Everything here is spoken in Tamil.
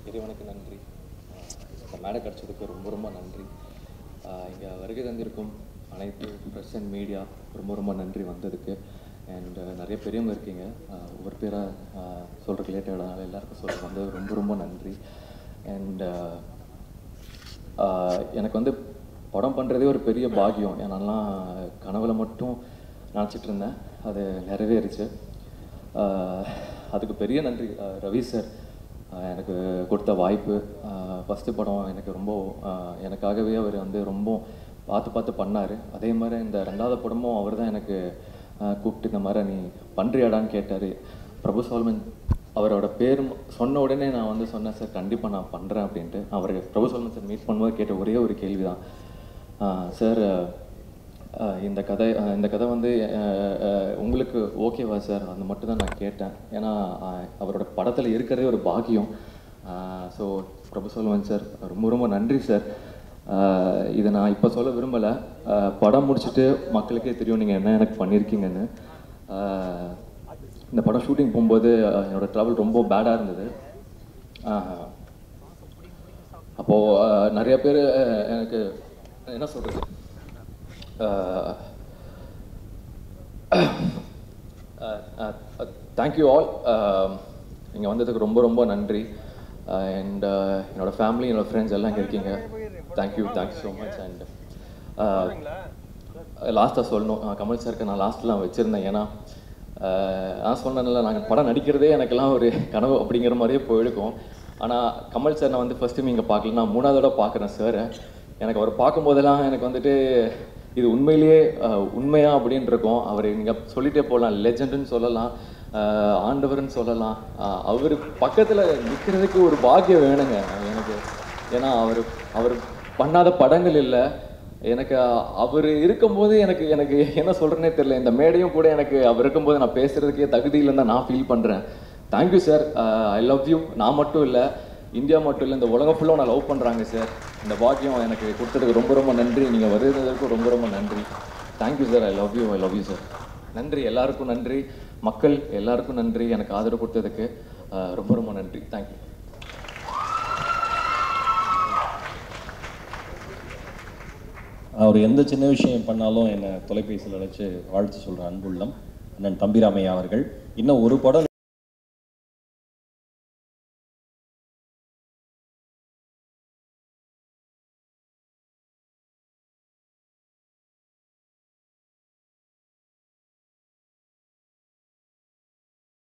இறைவனுக்கு நன்றி இந்த மேடை கிடச்சதுக்கு ரொம்ப ரொம்ப நன்றி இங்கே வருகை தந்திருக்கும் அனைத்து ப்ரெஸ் அண்ட் மீடியா ரொம்ப ரொம்ப நன்றி வந்ததுக்கு அண்ட் நிறைய பெரியவங்க இருக்கீங்க ஆஹ் ஒவ்வொரு பேராக சொல்கிறதுக்கு லேட் ஆகிடனால எல்லாருக்கும் சொல்ல வந்தது ரொம்ப ரொம்ப நன்றி அண்ட் எனக்கு வந்து படம் பண்ணுறதே ஒரு பெரிய பாக்கியம் ஏன்னாலாம் கனவுல மட்டும் நினச்சிட்டு இருந்தேன் அது நிறைவேறிச்சு ஆஹ் அதுக்கு பெரிய நன்றி ஆஹ் ரவி சார் ஆஹ் எனக்கு கொடுத்த வாய்ப்பு ஃபஸ்ட்டு படம் எனக்கு ரொம்ப ஆஹ் எனக்காகவே அவர் வந்து ரொம்ப பார்த்து பார்த்து பண்ணார் அதே மாதிரி இந்த ரெண்டாவது படமும் அவர் தான் எனக்கு ஆஹ் கூப்பிட்டு இந்த மாதிரி நீ பண்ணுறியாடான்னு கேட்டார் பிரபு சால்மன் அவரோட பேர் ம- சொன்ன உடனே நான் வந்து சொன்னேன் சார் கண்டிப்பாக நான் பண்ணுறேன் அப்படின்ட்டு அவர் பிரபு சால்மன் சார் மீட் பண்ணும்போது கேட்ட ஒரே ஒரு கேள்வி தான் சார் இந்த கதை ஆஹ் இந்த கதை வந்து ஆஹ் ஆஹ் உங்களுக்கு ஓகேவா சார் அந்த மட்டும் தான் நான் கேட்டேன் ஏன்னா ஆஹ் அவரோட படத்தில் இருக்கிறதே ஒரு பாக்கியம் ஸோ பிரபு சொல்வன் சார் ரொம்ப ரொம்ப நன்றி சார் ஆஹ் இதை நான் இப்போ சொல்ல விரும்பலை படம் முடிச்சுட்டு மக்களுக்கே தெரியும் நீங்கள் என்ன எனக்கு பண்ணியிருக்கீங்கன்னு ஆஹ் இந்த படம் ஷூட்டிங் போகும்போது ஆஹ் என்னோட ட்ராவல் ரொம்ப பேடாக இருந்தது ஆஹ் அப்போது நிறைய பேர் எனக்கு என்ன சொல்கிறது தேங்க்யூ ஆல் இங்கே வந்ததுக்கு ரொம்ப ரொம்ப நன்றி அண்ட் என்னோட ஃபேமிலி என்னோட ஃப்ரெண்ட்ஸ் எல்லாம் இங்கே இருக்கீங்க thank you thank you so much and லாஸ்ட்டாக சொல்லணும் அஹ் கமல் சாருக்கு நான் லாஸ்ட்டில் வச்சுருந்தேன் ஏன்னா அஹ் நான் சொன்னேன்ல நாங்கள் படம் நடிக்கிறதே எனக்கெல்லாம் ஒரு கனவு அப்படிங்கிற மாதிரியே போயிருக்கும் ஆனால் கமல் சார் நான் வந்து ஃபஸ்ட் டைம் இங்கே பார்க்கல நான் மூணாவது தடவை பார்க்குறேன் சாரை எனக்கு அவர் பார்க்கும்போதெல்லாம் எனக்கு வந்துட்டு இது உண்மையிலேயே அஹ், உண்மையா அப்படின்னு இருக்கும் அவர் நீங்கள் சொல்லிட்டே போகலாம் லெஜண்டுன்னு சொல்லலாம் அஹ், ஆண்டவர்னு சொல்லலாம் அஹ், அவர் பக்கத்தில் நிற்கிறதுக்கு ஒரு பாக்கியம் வேணுங்க எனக்கு ஏன்னா அவர் அவர் பண்ணாத படங்கள் இல்லை எனக்கு அவர் இருக்கும்போது எனக்கு எனக்கு என்ன சொல்கிறேனே தெரியல இந்த மேடையும் கூட எனக்கு அவர் இருக்கும்போது நான் பேசுகிறதுக்கே தகுதி இல்லைன்னு தான் நான் ஃபீல் பண்ணுறேன் thank you sir I love you நான் மட்டும் இல்லை இந்தியா மட்டும் இல்லை இந்த உலகம் ஃபுல்லாக நான் லவ் பண்ணுறாங்க சார் இந்த பாக்கியம் எனக்கு கொடுத்ததுக்கு ரொம்ப ரொம்ப நன்றி நீங்கள் வருவதற்கு ரொம்ப ரொம்ப நன்றி thank you sir I love you I love you sir நன்றி எல்லாருக்கும் நன்றி மக்கள் எல்லாருக்கும் நன்றி எனக்கு ஆதரவு கொடுத்ததுக்கு அஹ், ரொம்ப ரொம்ப நன்றி தேங்க்யூ அவர் எந்த சின்ன விஷயம் பண்ணாலும் என்னை தொலைபேசியில் அழைச்சு வாழ்த்து சொல்கிற அன்புள்ளம் அண்ணன் தம்பிராமையா அவர்கள் இன்னும் ஒரு படம்